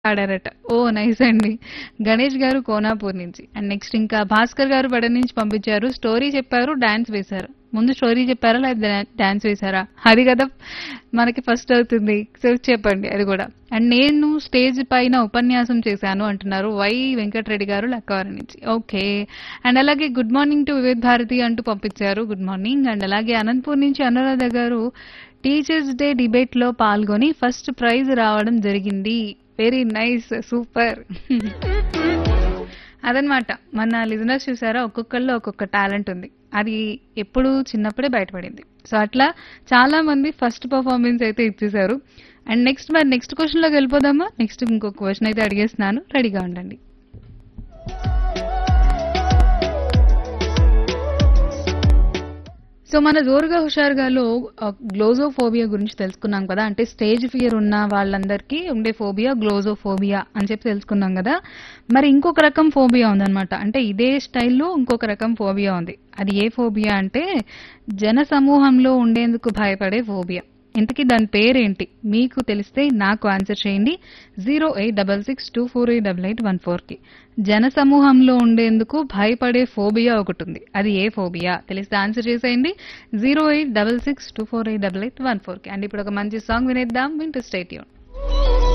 ఆడారట ఓ nice అండి గణేష్ గారు కోనాపూర్ నుంచి అండ్ నెక్స్ట్ ఇంకా భాస్కర్ గారు బడ నుంచి పంపించారు స్టోరీ చెప్పారు డాన్స్ వేశారు ముందు స్టోరీ చెప్పారా లేదా డాన్స్ వేశారా అది కదా మనకి ఫస్ట్ అవుతుంది సో చెప్పండి అది కూడా అండ్ నేను స్టేజ్ పైన ఉపన్యాసం చేశాను అంటున్నారు వై వెంకటరెడ్డి గారు లక్కవారి నుంచి ఓకే అండ్ అలాగే good morning to Vivek Bharati అంటూ పంపించారు గుడ్ మార్నింగ్ అండ్ అలాగే అనంతపూర్ నుంచి అనురాధ గారు టీచర్స్ డే డిబేట్ లో పాల్గొని ఫస్ట్ ప్రైజ్ రావడం జరిగింది వెరీ నైస్ సూపర్ అదనమాట మన లిజనర్స్ చూసారా ఒక్కొక్కళ్ళు ఒక్కొక్క టాలెంట్ ఉంది అది ఎప్పుడు చిన్నప్పుడే బయటపడింది సో అట్లా చాలా మంది ఫస్ట్ పర్ఫార్మెన్స్ అయితే ఇచ్చేసారు అండ్ నెక్స్ట్ మరి నెక్స్ట్ క్వశ్చన్ లోకి వెళ్ళిపోదామా నెక్స్ట్ ఇంకొక క్వశ్చన్ అయితే అడిగేస్తున్నాను రెడీగా ఉండండి సో మన జోరుగా హుషారుగాలో గ్లోజోఫోబియా గురించి తెలుసుకున్నాం కదా అంటే స్టేజ్ ఫియర్ ఉన్న వాళ్ళందరికీ ఉండే ఫోబియా గ్లోజోఫోబియా అని చెప్పి తెలుసుకున్నాం కదా మరి ఇంకొక రకం ఫోబియా ఉందన్నమాట అంటే ఇదే స్టైల్లో ఇంకొక రకం ఫోబియా ఉంది అది ఏ ఫోబియా అంటే జన సమూహంలో ఉండేందుకు భయపడే ఫోబియా ఇంతకీ దాని పేరేంటి మీకు తెలిస్తే నాకు ఆన్సర్ చేయండి zero eight double six two four eight double eight one four కి జన సమూహంలో ఉండేందుకు భయపడే ఫోబియా ఒకటి ఉంది అది ఏ ఫోబియా తెలిస్తే ఆన్సర్ చేసేయండి zero eight double six two four eight double eight one four కి అండ్ ఇప్పుడు ఒక మంచి సాంగ్ వినేద్దాం వింటూ స్టేట్ యూన్